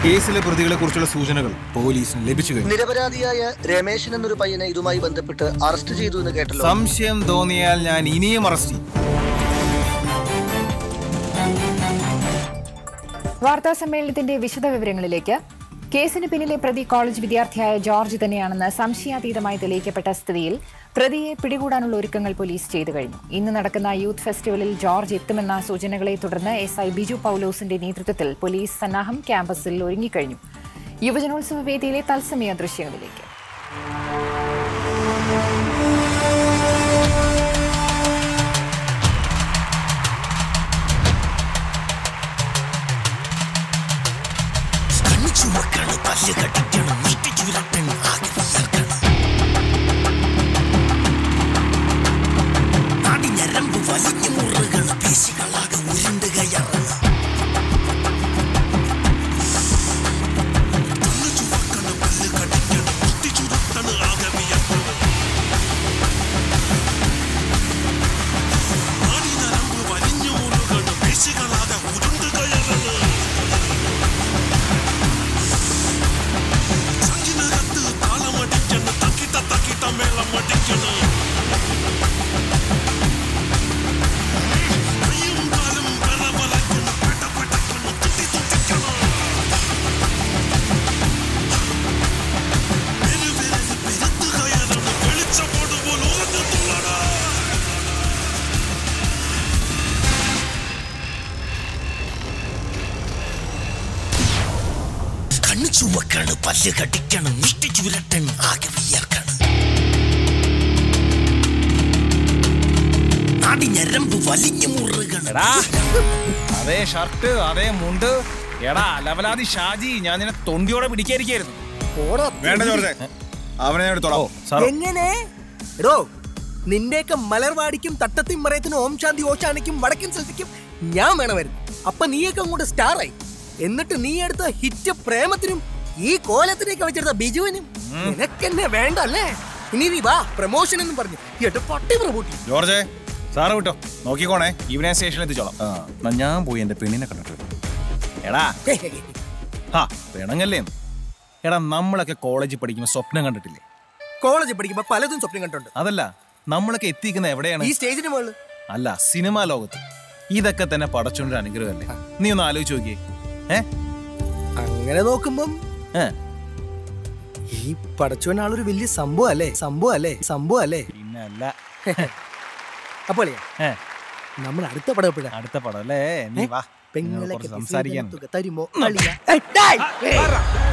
കേസിലെ പ്രതികളെ കുറിച്ചുള്ള സൂചനകൾ പോലീസിന് ലഭിച്ചു കഴിഞ്ഞു നിരപരാധിയായ രമേശൻ എന്നൊരു പയ്യനെ ഇതുമായി ബന്ധപ്പെട്ട് അറസ്റ്റ് ചെയ്തു എന്ന് കേട്ടല്ലോ സംശയം തോന്നിയാൽ ഞാൻ ഇനിയും അറസ്റ്റ് ചെയ്യും വാർത്താ സമ്മേളനത്തിന്റെ വിശദവിവരങ്ങളിലേക്ക് കേസിന് പിന്നിലെ പ്രതി കോളേജ് വിദ്യാർത്ഥിയായ ജോർജ് തന്നെയാണെന്ന് സംശയാതീതമായി തെളിയിക്കപ്പെട്ട സ്ഥിതിയിൽ പ്രതിയെ പിടികൂടാനുള്ള ഒരുക്കങ്ങൾ പോലീസ് ചെയ്തു കഴിഞ്ഞു ഇന്ന് നടക്കുന്ന യൂത്ത് ഫെസ്റ്റിവലിൽ ജോർജ് എത്തുമെന്ന സൂചനകളെ തുടർന്ന് എസ് ഐ ബിജു പൌലോസിന്റെ നേതൃത്വത്തിൽ പോലീസ് സന്നാഹം ക്യാമ്പസിൽ ഒരുങ്ങിക്കഴിഞ്ഞു യുവജനോത്സവ വേദിയിലെ തത്സമയ ദൃശ്യങ്ങളിലേക്ക് കണ്ണു ചുമക്കണം പല്ല് കടിക്കണം നീട്ടി ചുരട്ടണം ആകെ വിയർക്കണം നാടി ഞരമ്പ് വലിഞ്ഞു മുറുകണം പേശികളാകെ ഉരുണ്ട് കയറണം കണ്ണു ചുമക്കണം പല്ല് കടിക്കണം നീട്ടി ചുരട്ടണം ആകെ വിയർക്കണം നാടി ഞരമ്പ് വലിഞ്ഞു മുറുകണം പേശികളാകെ ഉരുണ്ട് കയറണം ചങ്കിനകത്ത് താളമടിക്കണം തക്കിട്ട തക്കിട്ട മേളമടിക്കണം കയ്യും കാലും വിറവലക്കണം പെടപെടക്കണം തുട്ടി തുട്ടിക്കണം പെരുവിരല് പെരുത്ത് കയറണം വെളിച്ചപ്പാട് പോലെ ഉറങ്ങത്തുള്ളടാ കണ്ണു ചുവക്കണം പല്ല് കടിക്കണം മുഷ്ടി ചുരട്ടണം ആകെ വിയർക്കണം നാടി ഞരമ്പ് വലിഞ്ഞു മുറുകണം എടാ അതേ ഷർട്ട് അതേ മുണ്ട് എടാ ലവലാതി ഷാജി ഞാൻ നിന്നെ തൊണ്ടിയോടെ പിടിക്കാതിരിക്കായിരുന്നു വേണ്ട ജോർജ് അവനെ ഞാൻ എടുത്തോളാം സാറോ എങ്ങനെ എടോ നിന്റെയൊക്കെ മലർവാടിക്കും തട്ടത്തിൻ മറയത്തിനും ഓം ശാന്തി ഓശാനിക്കും വടക്കൻ സ്ഥലത്തേക്കും ഞാൻ വേണമായിരുന്നു അപ്പൊ നീയൊക്കെ അങ്ങോട്ട് സ്റ്റാർ ആയി എന്നിട്ട് നീ എടുത്ത ഹിറ്റ് പ്രേമത്തിനും ഈ കോലത്തിനൊക്കെ വെച്ചെടുത്ത ബിജുവിനും നിനക്കെന്നെ വേണ്ട അല്ലേ ഇനി നീ വാ പ്രമോഷൻ എന്നും പറഞ്ഞു എട്ട് പട്ടി പ്രമോട്ടി ജോർജേ സാറ് വിട്ടോ നോക്കിക്കോണേ ഇവനെ സ്റ്റേഷനിൽ എത്തിച്ചോളാം ആ എന്നാ ഞാൻ പോയി എന്റെ പെണ്ണിനെ കണ്ടിട്ട് വരാം. എടാ ഹാ പെണങ്ങല്ലേ എടാ നമ്മളൊക്കെ കോളേജിൽ പഠിക്കുമ്പോൾ സ്വപ്നം കണ്ടിട്ടില്ലേ കോളേജിൽ പഠിക്കുമ്പോ പലതും സ്വപ്നം കണ്ടിട്ടുണ്ട് അതല്ല നമ്മളൊക്കെ എത്തിക്കുന്ന എവിടെയാണ് ഈ സ്റ്റേജിന് മുകളിൽ അല്ല സിനിമാ ലോകത്ത് ഇതൊക്കെ തന്നെ പടച്ചോണ്ടൊരു അനുഗ്രഹമല്ലേ നീ ഒന്ന് ആലോചിച്ച് നോക്കിയേ ഏ അങ്ങനെ നോക്കുമ്പം ഏ ഈ പടച്ചോൻ ആളൊരു വലിയ സംഭവം അല്ലേ സംഭവം അല്ലേ സംഭവം അല്ലേ പിന്നെ അല്ല അപ്പോൾ ഏ നമ്മൾ അടുത്ത പടം എപ്പോഴാ അടുത്ത പടം അല്ലേ നീ വാ പെങ്ങളെ കുറച്ച് സംസാരിക്കാൻ തുക തരുമോ അളിയ? ഏയ്, ഡേയ്, ഏയ്.